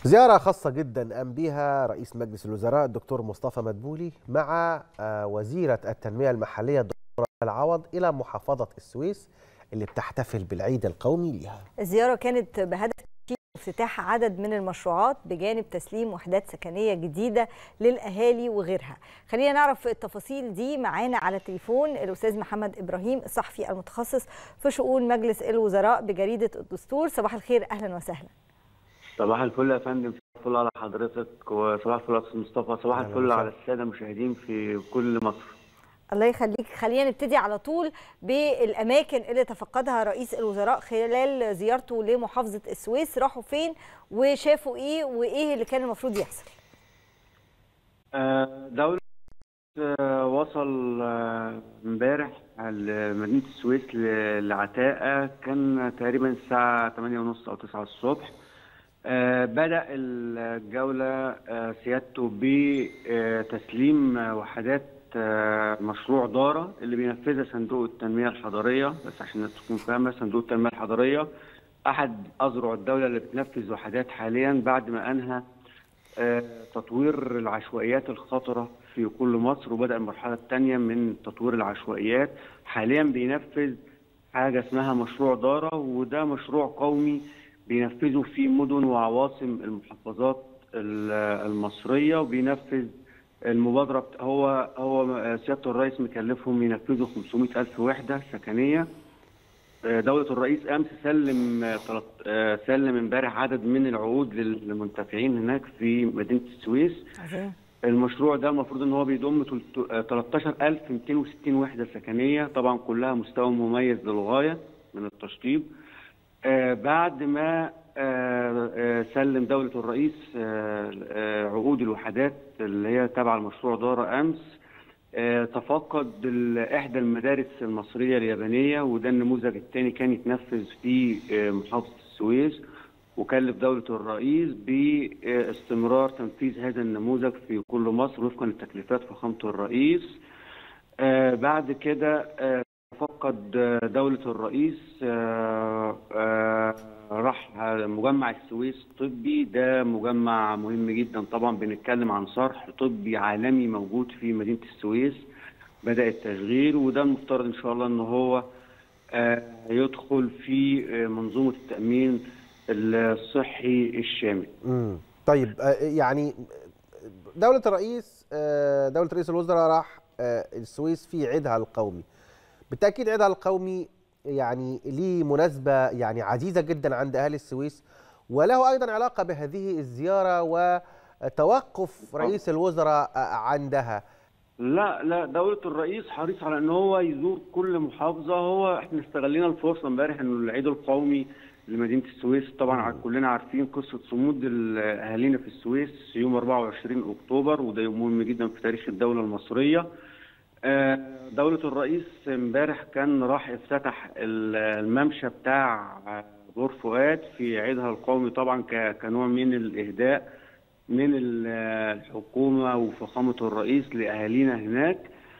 زيارة خاصة جدا قام بها رئيس مجلس الوزراء الدكتور مصطفى مدبولي مع وزيرة التنمية المحلية الدكتورة العوض إلى محافظة السويس اللي بتحتفل بالعيد القومي لها الزيارة كانت بهدف افتتاح عدد من المشروعات بجانب تسليم وحدات سكنية جديدة للأهالي وغيرها خلينا نعرف التفاصيل دي معانا على التليفون الأستاذ محمد إبراهيم الصحفي المتخصص في شؤون مجلس الوزراء بجريدة الدستور صباح الخير أهلا وسهلا صباح الفل يا فندم صباح الفل على حضرتك وصباح الفل على مصطفى صباح الفل على الساده المشاهدين في كل مصر الله يخليك خلينا نبتدي على طول بالاماكن اللي تفقدها رئيس الوزراء خلال زيارته لمحافظه السويس راحوا فين وشافوا ايه وايه اللي كان المفروض يحصل دولة وصل امبارح لمدينة السويس لعتاقة كان تقريبا الساعة 8:30 أو 9 الصبح بدأ الجولة سيادته بتسليم وحدات مشروع دارة اللي بينفذها صندوق التنمية الحضرية بس عشان الناس تكون فاهمة صندوق التنمية الحضرية أحد أذرع الدولة اللي بتنفذ وحدات حاليا بعد ما أنهى تطوير العشوائيات الخطرة في كل مصر وبدأ المرحلة الثانية من تطوير العشوائيات حاليا بينفذ حاجة اسمها مشروع دارة وده مشروع قومي بينفذه في مدن وعواصم المحافظات المصرية وبينفذ المبادرة هو هو سيادة الرئيس مكلفهم ينفذوا 500 ألف وحدة سكنية دولة الرئيس أمس سلم سلم امبارح عدد من العقود للمنتفعين هناك في مدينة السويس المشروع ده المفروض ان هو بيضم 13260 وحدة سكنية طبعا كلها مستوى مميز للغاية من التشطيب بعد ما سلم دولة الرئيس عقود الوحدات اللي هي تبع المشروع دار أمس تفقد إحدى المدارس المصرية اليابانية وده النموذج الثاني كان يتنفذ في محافظة السويس وكلف دولة الرئيس باستمرار تنفيذ هذا النموذج في كل مصر وفقا لتكليفات فخامة الرئيس بعد كده فقد دولة الرئيس راح مجمع السويس طبي ده مجمع مهم جدا طبعا بنتكلم عن صرح طبي عالمي موجود في مدينة السويس بدأ التشغيل وده المفترض ان شاء الله ان هو يدخل في منظومة التأمين الصحي الشامل. طيب يعني دولة الرئيس دولة رئيس الوزراء راح السويس في عيدها القومي. بالتاكيد عيدها القومي يعني ليه مناسبه يعني عزيزه جدا عند اهل السويس وله ايضا علاقه بهذه الزياره وتوقف رئيس الوزراء عندها لا لا دولة الرئيس حريص على ان هو يزور كل محافظة هو احنا استغلينا الفرصة امبارح انه العيد القومي لمدينة السويس طبعا كلنا عارفين قصة صمود اهالينا في السويس يوم 24 اكتوبر وده يوم مهم جدا في تاريخ الدولة المصرية دولة الرئيس امبارح كان راح افتتح الممشى بتاع بور فؤاد في عيدها القومي طبعا كنوع من الاهداء من الحكومة وفخامة الرئيس لأهالينا هناك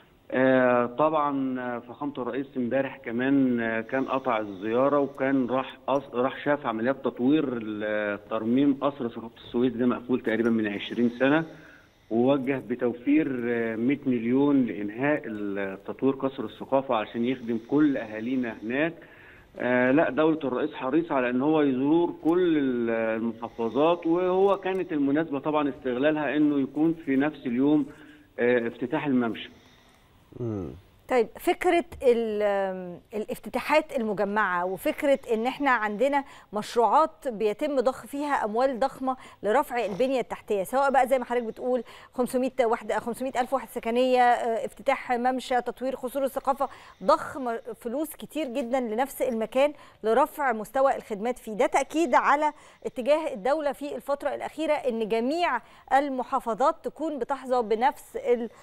طبعا فخامة الرئيس امبارح كمان كان قطع الزيارة وكان راح راح شاف عمليات تطوير ترميم قصر ثقافة السويس ده مقفول تقريبا من 20 سنة ووجه بتوفير 100 مليون لانهاء تطوير قصر الثقافه عشان يخدم كل اهالينا هناك. آه لا دوله الرئيس حريص على ان هو يزور كل المحافظات وهو كانت المناسبه طبعا استغلالها انه يكون في نفس اليوم آه افتتاح الممشى. طيب فكرة الافتتاحات المجمعة وفكرة ان احنا عندنا مشروعات بيتم ضخ فيها اموال ضخمة لرفع البنية التحتية سواء بقى زي ما حضرتك بتقول 500 وحدة 500 الف وحدة سكنية افتتاح ممشى تطوير قصور الثقافة ضخ فلوس كتير جدا لنفس المكان لرفع مستوى الخدمات فيه ده تأكيد على اتجاه الدولة في الفترة الأخيرة ان جميع المحافظات تكون بتحظى بنفس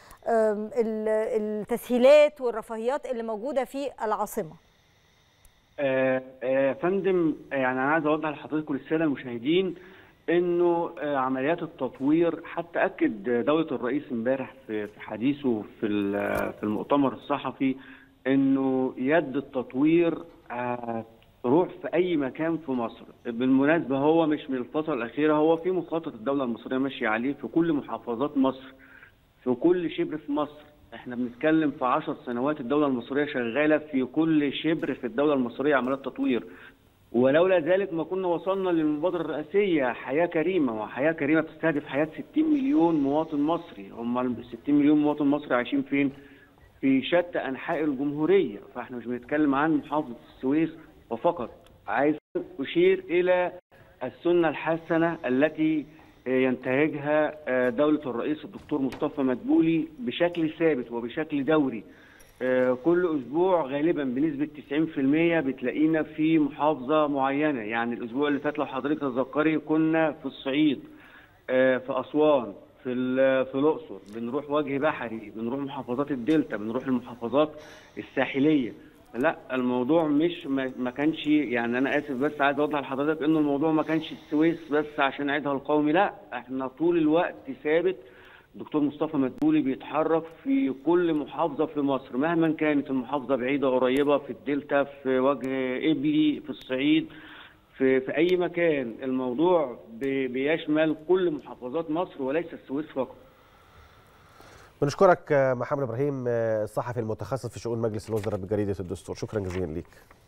التسهيلات والرفاهيات اللي موجوده في العاصمه. آه آه فندم يعني انا عايز اوضح لحضرتك وللساده المشاهدين انه آه عمليات التطوير حتى اكد دوله الرئيس امبارح في حديثه في في المؤتمر الصحفي انه يد التطوير تروح في اي مكان في مصر بالمناسبه هو مش من الفتره الاخيره هو في مخطط الدوله المصريه ماشيه عليه في كل محافظات مصر في كل شبر في مصر احنا بنتكلم في 10 سنوات الدوله المصريه شغاله في كل شبر في الدوله المصريه عمليات تطوير ولولا ذلك ما كنا وصلنا للمبادره الرئاسيه حياه كريمه وحياه كريمه بتستهدف حياه 60 مليون مواطن مصري هم ال 60 مليون مواطن مصري عايشين فين؟ في شتى انحاء الجمهوريه فاحنا مش بنتكلم عن محافظه السويس وفقط عايز اشير الى السنه الحسنه التي ينتهجها دوله الرئيس الدكتور مصطفى مدبولي بشكل ثابت وبشكل دوري كل اسبوع غالبا بنسبه 90% بتلاقينا في محافظه معينه يعني الاسبوع اللي فات لو حضرتك تتذكري كنا في الصعيد في اسوان في في الاقصر بنروح وجه بحري بنروح محافظات الدلتا بنروح المحافظات الساحليه لا الموضوع مش ما كانش يعني انا اسف بس عايز اوضح لحضرتك انه الموضوع ما كانش السويس بس عشان عيدها القومي لا احنا طول الوقت ثابت دكتور مصطفى مدبولي بيتحرك في كل محافظه في مصر مهما كانت المحافظه بعيده قريبه في الدلتا في وجه ابلي في الصعيد في في اي مكان الموضوع بيشمل كل محافظات مصر وليس السويس فقط بنشكرك محمد ابراهيم الصحفي المتخصص في شؤون مجلس الوزراء بجريده الدستور شكرا جزيلا ليك